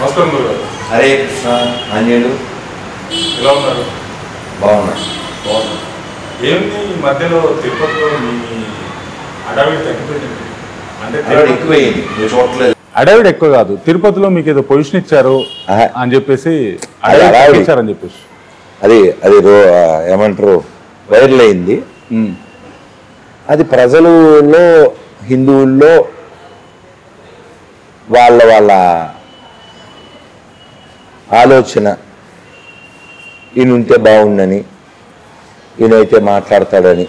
నమస్కారం గురుగారు హరే కృష్ణ ఆంజనేయులు ఎలా ఉన్నారు బాగున్నా బాగున్నారు ఏంటి ఈ మధ్యలో తిరుపతిలో మీ అడవి తగ్గిపోయింది అంటే అక్కడ తిరుపతి- ఎక్కువైంది నువ్వు చూడట్లేదు అడవిడ్ ఎక్కువ కాదు తిరుపతిలో మీకు ఏదో పొజిషన్ ఇచ్చారు ఆహా. అని చెప్పేసి అది అడవిడ్ అడవిడ్. ఇచ్చారని చెప్పేసి అది అది రో ఏమంటారు వైరల్ అయింది ఉమ్. అది ప్రజలలో హిందువుల్లో వాళ్ళ వాళ్ళ ఆలోచన ఈయన ఉంటే బాగుండని ఈయనైతే మాట్లాడతాడని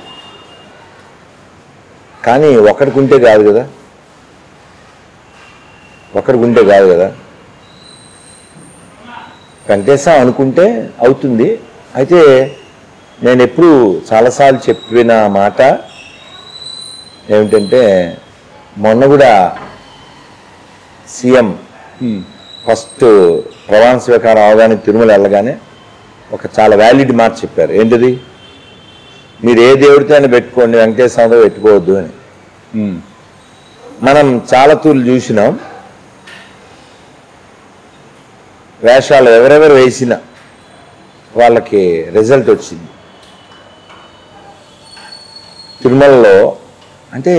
కానీ ఒకడికి ఉంటే కాదు కదా ఒకడికి ఉంటే కాదు కదా వెంకటేశ్వర అనుకుంటే అవుతుంది అయితే నేను ఎప్పుడు చాలాసార్లు చెప్పిన మాట ఏమిటంటే మొన్న కూడా సీఎం ఉమ్. ఫస్ట్ ప్రమాణ స్వీకారం అవగానే తిరుమల వెళ్ళగానే ఒక చాలా వ్యాలిడ్ మాట చెప్పారు ఏంటిది మీరు ఏ దేవుడితో అయినా పెట్టుకోండి వెంకటేశ్వరతో పెట్టుకోవద్దు అని ఉమ్. మనం చాలా తూర్లు చూసినాం వేషాలు ఎవరెవరు వేసినా వాళ్ళకి రిజల్ట్ వచ్చింది తిరుమలలో అంటే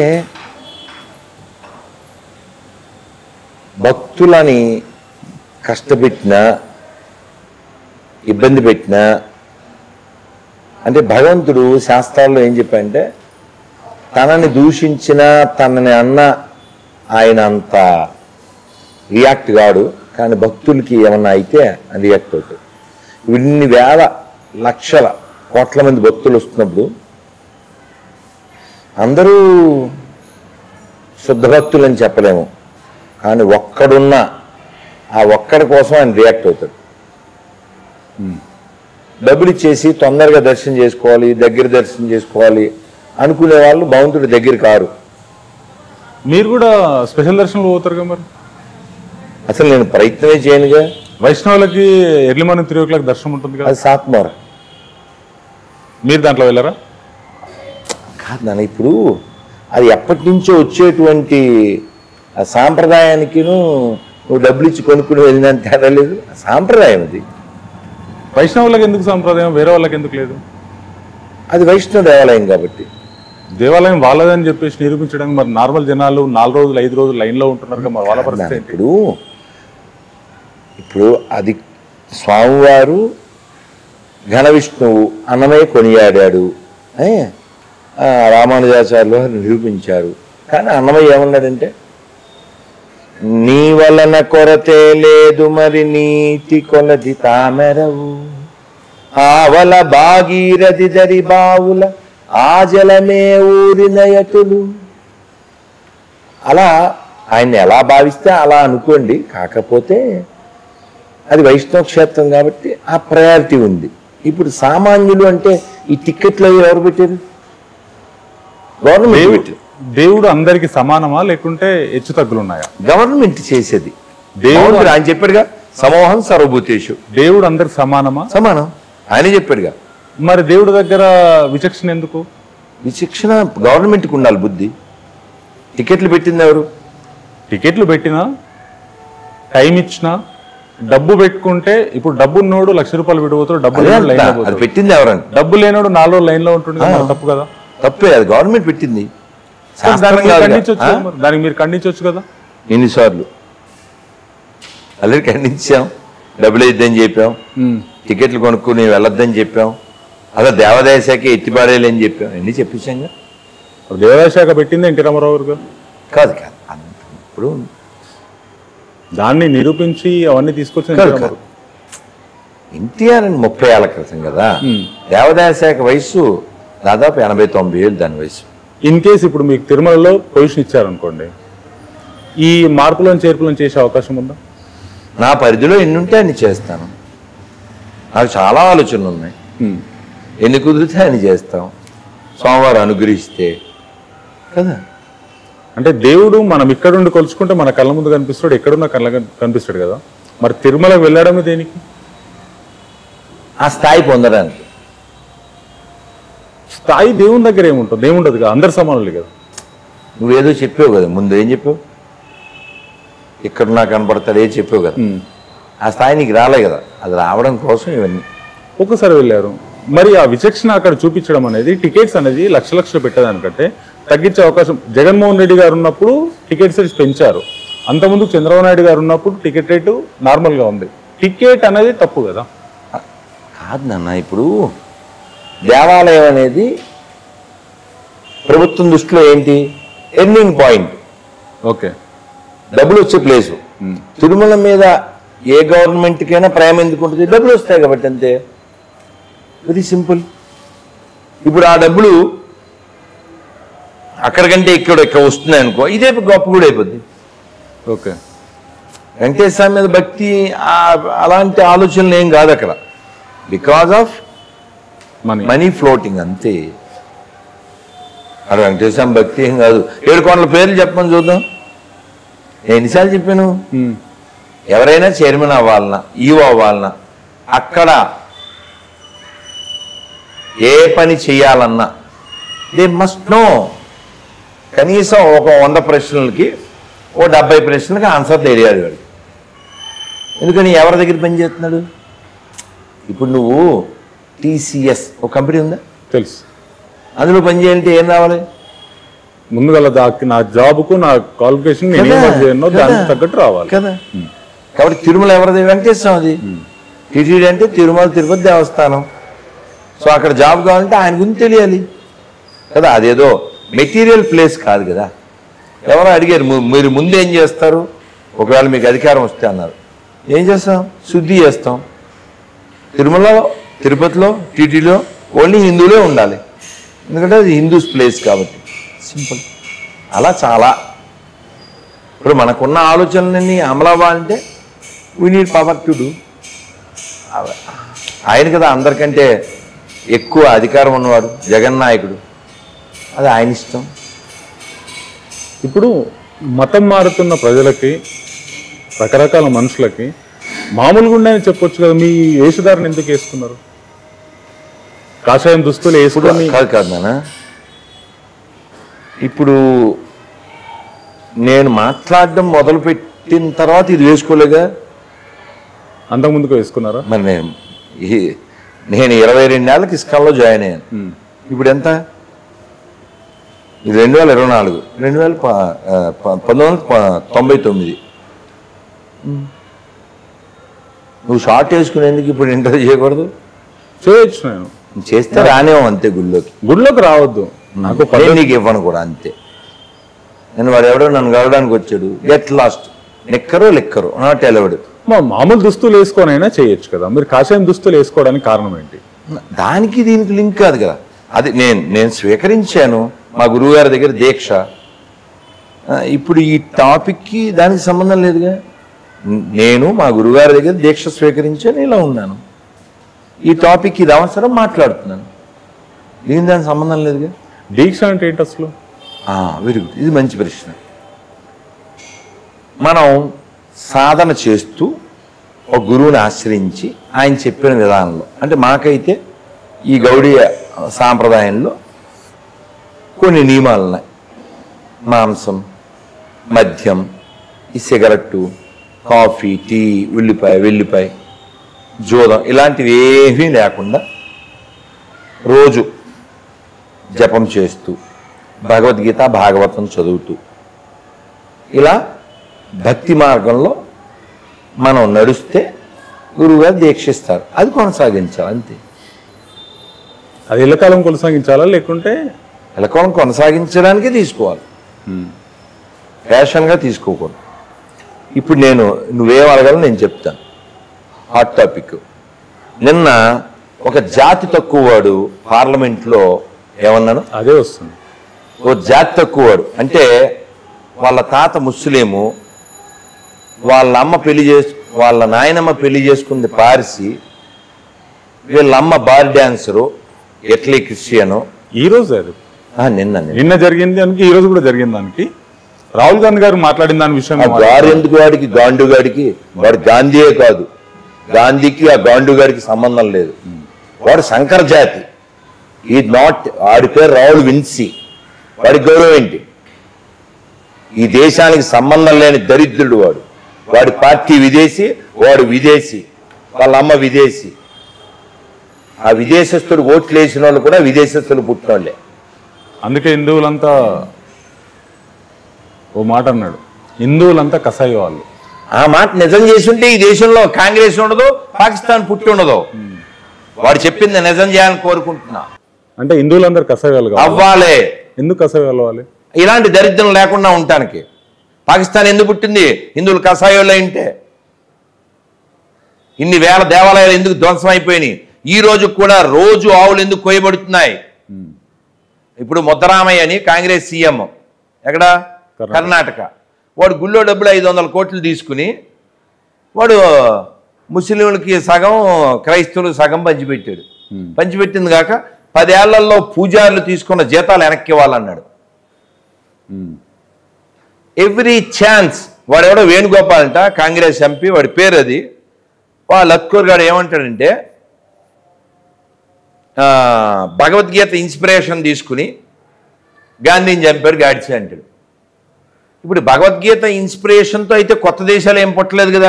భక్తులని కష్టపెట్టినా ఇబ్బంది పెట్టినా అంటే భగవంతుడు శాస్త్రాల్లో ఏం చెప్పాడంటే తనని దూషించిన తనని అన్న ఆయన అంత రియాక్ట్ కాడు కానీ భక్తులకి ఏమన్నా అయితే అని రియాక్ట్ అవుతాడు ఇన్ని వేల లక్షల కోట్ల మంది భక్తులు వస్తున్నప్పుడు అందరూ శుద్ధ భక్తులు అని చెప్పలేము కానీ ఒక్కడున్న ఆ ఒక్కడి కోసం ఆయన రియాక్ట్ అవుతాడు డబ్బులు ఇచ్చేసి తొందరగా దర్శనం చేసుకోవాలి దగ్గర దర్శనం చేసుకోవాలి అనుకునే వాళ్ళు భగవంతుడి దగ్గర కారు మీరు కూడా స్పెషల్ దర్శనంలో పోతారు కదా మరి అసలు నేను ప్రయత్నమే చేయనుగా వైష్ణవులకి early morning three o'clock దర్శనం ఉంటుంది కదా అది సాత్మార మీరు దాంట్లో వెళ్ళారా కాదు నాన్న ఇప్పుడు అది ఎప్పటి నుంచో వచ్చేటువంటి ఆ సాంప్రదాయానికిను నువ్వు డబ్బులు ఇచ్చి కొనుక్కుని వెళ్ళినంత తేడా లేదు ఆ సాంప్రదాయం అది వైష్ణవులకు ఎందుకు సాంప్రదాయం వేరే వాళ్ళకి ఎందుకు లేదు అది వైష్ణవ దేవాలయం కాబట్టి దేవాలయం వాళ్ళదని చెప్పేసి నిరూపించడానికి మరి నార్మల్ జనాలు నాలుగు రోజులు ఐదు రోజులు లైన్లో ఉంటున్నారు కదా మరి వాళ్ళ పరిస్థితి ఏంటి ఇప్పుడు ఇప్పుడు అది స్వామివారు ఘన విష్ణువు అన్నమయ్య కొనియాడాడు ఏ? ఆ, రామానుజాచార్యులు వారు నిరూపించారు కానీ అన్నమయ్య ఏమన్నాడంటే నీ వలన కొరతే లేదు మరి నీతి కొలది తామెరవు ఆవల భాగీరథి దరి బావుల ఆజలమే ఊరినయతులు అలా ఆయన్ని ఎలా భావిస్తే అలా అనుకోండి కాకపోతే అది వైష్ణవ క్షేత్రం కాబట్టి ఆ ప్రయారిటీ ఉంది ఇప్పుడు సామాన్యులు అంటే ఈ టిక్కెట్లు అవి ఎవరు పెట్టారు గవర్నమెంట్ దేవుడు పెట్టారు దేవుడు అందరికి సమానమా లేకుంటే హెచ్చు తగ్గులు ఉన్నాయా గవర్నమెంట్ చేసేది దేవుడు దేవుడు ఆయన చెప్పాడుగా సమూహం సర్వభూతేషు దేవుడు అందరికి సమానమా సమానం ఆయన చెప్పాడుగా మరి దేవుడి దగ్గర విచక్షణ ఎందుకు విచక్షణ గవర్నమెంట్కి ఉండాలి బుద్ధి టికెట్లు పెట్టింది ఎవరు టికెట్లు పెట్టినా టైం ఇచ్చినా డబ్బు పెట్టుకుంటే ఇప్పుడు డబ్బు ఉన్నోడు లక్ష రూపాయలు విడిపోతాడు డబ్బు అదే లేనోడు అంట, లైన్లో అది పోతాడు పెట్టింది ఎవరంట డబ్బు లేనోడు నాలుగు రోజులు లైన్లో ఉంటుంది కదా, మరి తప్పు కదా తప్పే అది గవర్నమెంట్ పెట్టింది శాస్త్రం దానికి మీరు కాదుగా. ఖండించవచ్చు ఆ? కదా మరి. దానికి మీరు ఖండించవచ్చు కదా ఎన్నిసార్లు అలాగే ఖండించాం డబ్బులు ఇద్దని చెప్పాం టికెట్లు కొనుక్కుని వెళ్ళొద్దని చెప్పాం అలా దేవాదాయ శాఖ ఎత్తిపాడేయాలని చెప్పాం ఎన్ని చెప్పించాంగా దేవాదాయ శాఖ పెట్టింది ఎన్టీ రామారావు గారు కాదు కాదు అంత ఇప్పుడు దాన్ని నిరూపించి అవన్నీ తీసుకొచ్చి ఎన్టీ కాదు, రామారావు. ఎన్టీఆర్ అని ముప్పై ఏళ్ళ క్రితం కదా ఉమ్. దేవాదాయ శాఖ వయసు దాదాపు ఎనభై తొంభై ఏళ్ళు దాని వయసు ఇన్ కేస్ ఇప్పుడు మీకు తిరుమలలో పొజిషన్ ఇచ్చారనుకోండి ఈ మార్పులను చేర్పులను చేసే అవకాశం ఉందా నా పరిధిలో ఎన్ని ఉంటే అన్ని చేస్తాను నాకు చాలా ఆలోచనలు ఉన్నాయి ఎన్ని కుదిరితే అన్ని చేస్తాం సోమవారం అనుగ్రహిస్తే కదా అంటే దేవుడు మనం ఇక్కడుండి కొలుచుకుంటే మన కళ్ళ ముందు కనిపిస్తాడు ఎక్కడున్నా కళ్ళ కనిపిస్తాడు కదా మరి తిరుమలకు వెళ్ళడమే దేనికి ఆ స్థాయి పొందడానికి స్థాయి దేవుని దగ్గర ఏముంటుంది ఏముండదు కదా అందరు సమానులు కదా నువ్వేదో చెప్పావు కదా ముందు ఏం చెప్పావు ఇక్కడ నాకు కనపడతాడు ఏ చెప్పావు కదా ఉమ్. ఆ స్థాయి నీకు రాలే కదా అది రావడం కోసం ఇవన్నీ ఒక్కసారి వెళ్ళారు మరి ఆ విచక్షణ అక్కడ చూపించడం అనేది టికెట్స్ అనేది లక్ష లక్షలు పెట్టేదానికంటే తగ్గించే అవకాశం జగన్మోహన్ రెడ్డి గారు ఉన్నప్పుడు టికెట్స్ రేట్స్ పెంచారు అంతకుముందు చంద్రబాబు నాయుడు గారు ఉన్నప్పుడు టికెట్ రేటు నార్మల్గా ఉంది టికెట్ అనేది తప్పు కదా కాదు నాన్న ఇప్పుడు దేవాలయం అనేది ప్రభుత్వం దృష్టిలో ఏంటి ఎర్నింగ్ పాయింట్ ఓకే డబ్బులు వచ్చే ప్లేసు తిరుమల మీద ఏ గవర్నమెంట్కైనా ప్రేమ ఎందుకు ఉంటుంది డబ్బులు వస్తాయి కాబట్టి అంతే వెరీ సింపుల్ ఇప్పుడు ఆ డబ్బులు అక్కడికంటే ఇక్కడ ఇక్కడ వస్తున్నాయి అనుకో ఇదే గొప్ప కూడా అయిపోద్ది ఓకే వెంకటేశ్వర స్వామి మీద భక్తి ఆ- అలాంటి ఆలోచనలు ఏం కాదు అక్కడ because of money money floating అంతే అది వెంకటేశ్వర స్వామి భక్తి ఏం కాదు ఏడు కొండల పేర్లు చెప్పమని చూద్దాం నేను ఎన్నిసార్లు చెప్పాను ఎవరైనా చైర్మన్ అవ్వాలన్నా ఈవో అవ్వాలన్నా అక్కడ ఏ పని చేయాలన్నా దే మస్ట్ నో కనీసం ఒక వంద ప్రశ్నలకి ఓ డెబ్బై ప్రశ్నలకి ఆన్సర్ తెలియాలి వాడు ఎందుకని ఎవరి దగ్గర పని చేస్తున్నాడు ఇప్పుడు నువ్వు టీసీఎస్ ఒక కంపెనీ ఉందా తెలుసు అందులో పని చేయాలంటే ఏం రావాలి ముందుగా దానికి నా జాబ్కు నా క్వాలిఫికేషన్ నేను ఏం కదా, వర్క్ చేయను దానికి కదా. తగ్గట్టు రావాలి కదా కాబట్టి తిరుమల ఎవరిది వెంకటేశ్వరది టీటీడీ అంటే తిరుమల తిరుపతి దేవస్థానం సో అక్కడ జాబ్ కావాలంటే ఆయన గురించి తెలియాలి కదా అదేదో మెటీరియల్ ప్లేస్ కాదు కదా ఎవరో అడిగారు "ము- మీరు ముందు ఏం చేస్తారు ఒకవేళ మీకు అధికారం వస్తే అన్నారు ఏం చేస్తాం శుద్ధి చేస్తాం తిరుమలలో తిరుపతిలో టీటీలో ఓన్లీ హిందువులే ఉండాలి ఎందుకంటే అది హిందూస్ ప్లేస్ కాబట్టి సింపుల్ అలా చాలా ఇప్పుడు మనకున్న ఆలోచనలన్నీ అమలవ్వాలంటే we need power to do ఆయన కదా అందరికంటే ఎక్కువ అధికారం ఉన్నవాడు జగన్ నాయకుడు అది ఆయన ఇష్టం ఇప్పుడు మతం మారుతున్న ప్రజలకి రకరకాల మనుషులకి మామూలుగా ఉండని చెప్పొచ్చు కదా మీ వేషధారణ ఎందుకు వేసుకున్నారు కాషాయం దుస్తులు ఇప్పుడు వేసుకొని కాదు కాదు నాన్న ఇప్పుడు నేను మాట్లాడడం మొదలుపెట్టిన తర్వాత ఇది వేసుకోలేగా అంతకు ముందుకు వేసుకున్నారా మరి నేను ఈ- నేను ఇరవై రెండేళ్ళకి ఇస్కాన్లో జాయిన్ అయ్యాను ఇప్పుడు ఎంత ఇది రెండు వేల ఇరవై నాలుగు రెండు వేల ప- ఆ, ప- పంతొమ్మిది వందల ప- తొంభై తొమ్మిది నువ్వు షార్ట్ వేసుకునేందుకు ఇప్పుడు ఇంటర్ చేయకూడదు చేయొచ్చు నేను చేస్తే రానేమో అంతే గుళ్ళోకి గుడిలోకి రావద్దు నాకు నేను పద్ధతి నీకు ఇవ్వను కూడా అంతే నేను వాడు ఎవడో నన్ను కలవడానికి వచ్చాడు గెట్ లాస్ట్ నెక్కరో లెక్కరో నాట్ ఎలవడు మా మామూలు దుస్తులు వేసుకొనైనా చేయొచ్చు కదా మీరు కాషాయం దుస్తులు వేసుకోవడానికి కారణం ఏంటి దానికి దీనికి లింక్ కాదు కదా అది నేను నేను స్వీకరించాను మా గురువుగారి దగ్గర దీక్ష ఆ, ఇప్పుడు ఈ టాపిక్కి దానికి సంబంధం లేదుగా న- నేను మా గురువుగారి దగ్గర దీక్ష స్వీకరించాను ఇలా ఉన్నాను ఈ టాపిక్ ఇది అవసరం మాట్లాడుతున్నాను దీని దానికి సంబంధం లేదుగా దీక్ష అంటే ఏంటి అసలు వెరీ గుడ్ ఇది మంచి ప్రశ్న మనం సాధన చేస్తూ ఒక గురువుని ఆశ్రయించి ఆయన చెప్పిన విధానంలో అంటే మాకైతే ఈ గౌడీయ సాంప్రదాయంలో కొన్ని నియమాలు ఉన్నాయి మాంసం మద్యం ఈ సిగరెట్టు కాఫీ టీ ఉల్లిపాయ వెల్లిపాయ జోదం ఇలాంటివి ఏమీ లేకుండా రోజు జపం చేస్తూ భగవద్గీత భాగవతం చదువుతూ ఇలా భక్తి మార్గంలో మనం నడుస్తే గురువుగారు దీక్షిస్తారు అది కొనసాగించాలి అంతే అది ఎల్లకాలం కొనసాగించాలా లేకుంటే ఎలకోలం కొనసాగించడానికే తీసుకోవాలి ఫ్యాషన్గా తీసుకోకూడదు ఇప్పుడు నేను నువ్వేం అడగాలో నేను చెప్తాను హాట్ టాపిక్ నిన్న ఒక జాతి తక్కువ వాడు పార్లమెంట్లో ఏమన్నాను అదే వస్తుంది ఓ జాతి తక్కువవాడు అంటే వాళ్ళ తాత ముస్లిము వాళ్ళ అమ్మ పెళ్లి చేసు వాళ్ళ నాయనమ్మ పెళ్లి చేసుకుంది పారిసి వీళ్ళ అమ్మ బార్ డాన్సరు ఎట్లీ క్రిస్టియను ఈ రోజు అది ఆ, నిన్న నిన్న. నిన్న జరిగింది దానికి ఈ రోజు కూడా జరిగింది దానికి రాహుల్ గాంధీ గారు మాట్లాడిన దాని విషయం ఆ గారు ఎందుకు వాడికి గాండు గాడికి వాడు గాంధీయే కాదు గాంధీకి ఆ గాండు గాడికి సంబంధం లేదు వాడు శంకర జాతి ఈ నాట్ వాడి పేరు రావుల్ విన్సీ వాడి గౌరవం ఏంటి ఈ దేశానికి సంబంధం లేని దరిద్రుడు వాడు వాడి పార్టీ విదేశీ వాడు విదేశీ వాళ్ళ అమ్మ విదేశీ ఆ విదేశస్తుడు ఓట్లు వేసిన వాళ్ళు కూడా విదేశస్తులు పుట్టిన వాళ్ళే అందుకే హిందువులంతా ఓ మాట అన్నాడు హిందువులంతా కసాయి వాళ్ళు ఆ మాట నిజం చేసి ఉంటే ఈ దేశంలో కాంగ్రెస్ ఉండదు పాకిస్తాన్ పుట్టి ఉండదు వాడు చెప్పింది నిజం చేయాలని కోరుకుంటున్నా అంటే హిందువులందరూ కసాయి వాళ్ళు కావాలి అవ్వాలే ఎందుకు కసాయి వాళ్ళు అవ్వాలి ఇలాంటి దరిద్రం లేకుండా ఉండటానికి పాకిస్తాన్ ఎందుకు పుట్టింది హిందువులు కషాయోళ్ళు అయింటే ఇన్ని వేల దేవాలయాలు ఎందుకు ధ్వంసం అయిపోయినాయి ఈ రోజు కూడా రోజు ఆవులు ఎందుకు కోయబడుతున్నాయి ఇప్పుడు ముద్దరామయ్య అని కాంగ్రెస్ సీఎం ఎక్కడ కర్ణాటక. కర్ణాటక వాడు గుళ్ళో డబ్బులు ఐదు వందల కోట్లు తీసుకుని వాడు ముస్లింలకి సగం క్రైస్తవులకు సగం పంచిపెట్టాడు Hmm. పంచిపెట్టింది కాక పదేళ్లలో పూజారులు తీసుకున్న జీతాలు వెనక్కి ఇవ్వాలన్నాడు ఉమ్. ఎవ్రీ ఛాన్స్ వాడెవడో వేణుగోపాల్ అంట కాంగ్రెస్ ఎంపీ వాడి పేరు అది వాళ్ళ లక్కూర్ గారు ఏమంటాడంటే ఆ, భగవద్గీత ఇన్స్పిరేషన్ తీసుకుని గాంధీని చంపాడు గాడ్సే అంటాడు ఇప్పుడు భగవద్గీత ఇన్స్పిరేషన్తో అయితే కొత్త దేశాలు ఏం పుట్టలేదు కదా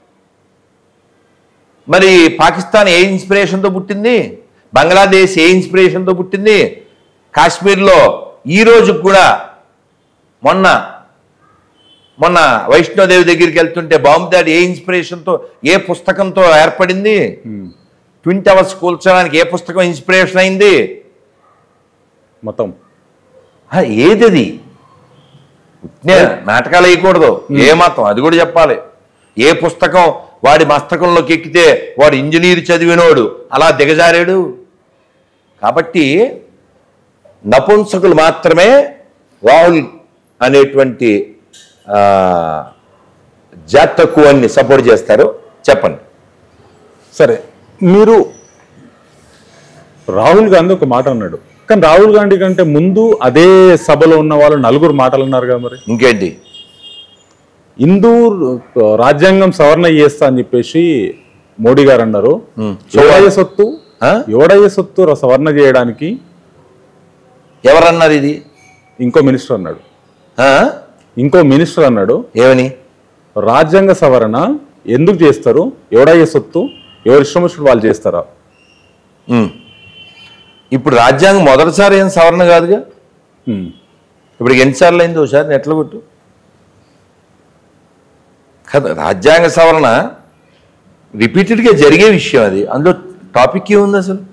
మరి పాకిస్తాన్ ఏ ఇన్స్పిరేషన్తో పుట్టింది బంగ్లాదేశ్ ఏ ఇన్స్పిరేషన్తో పుట్టింది కాశ్మీర్లో ఈ రోజు కూడా మొన్న మొన్న వైష్ణోదేవి దగ్గరికి వెళ్తుంటే బాంబు దాడి ఏ ఇన్స్పిరేషన్తో ఏ పుస్తకంతో ఏర్పడింది ఉమ్. ట్విన్ టవర్స్ కూల్చడానికి ఏ పుస్తకం ఇన్స్పిరేషన్ అయింది మతం ఆ, ఏదది ఉట్నే నాటకాలు వేయకూడదు ఏ మతం అది కూడా చెప్పాలి ఏ పుస్తకం వాడి మస్తకంలోకి ఎక్కితే వాడు ఇంజనీర్ చదివినోడు అలా దిగజారాడు కాబట్టి నపుంసకులు మాత్రమే రాహుల్ అనేటువంటి ఆ, జాతకువాన్ని సపోర్ట్ చేస్తారు చెప్పండి సరే మీరు రాహుల్ గాంధీ ఒక మాట అన్నాడు కానీ రాహుల్ గాంధీ కంటే ముందు అదే సభలో ఉన్న వాళ్ళు నలుగురు మాటలు అన్నారు కదా మరి ఇంకేంటి హిందూ రాజ్యాంగం సవరణ చేస్తా అని చెప్పేసి మోడీ గారు అన్నారు ఉమ్. ఎవడయ్య సొత్తు ఆ? ఎవడయ్య సొత్తు ర- సవరణ చేయడానికి ఎవరన్నారు ఇది ఇంకో మినిస్టర్ అన్నాడు ఆ? ఇంకో మినిస్టర్ అన్నాడు ఏమని రాజ్యాంగ సవరణ ఎందుకు చేస్తారు ఎవడయ్యే సొత్తు ఎవరి ఇష్టం వచ్చినట్టు వాళ్ళు చేస్తారా ఉమ్. ఇప్పుడు రాజ్యాంగం మొదటిసారి ఏం సవరణ కాదుగా ఉమ్. ఇప్పుడు ఎన్నిసార్లు అయింది ఒకసారి ఎట్లా కొట్టు కదా రాజ్యాంగ సవరణ రిపీటెడ్గా జరిగే విషయం అది అందులో టాపిక్ ఏముంది అసలు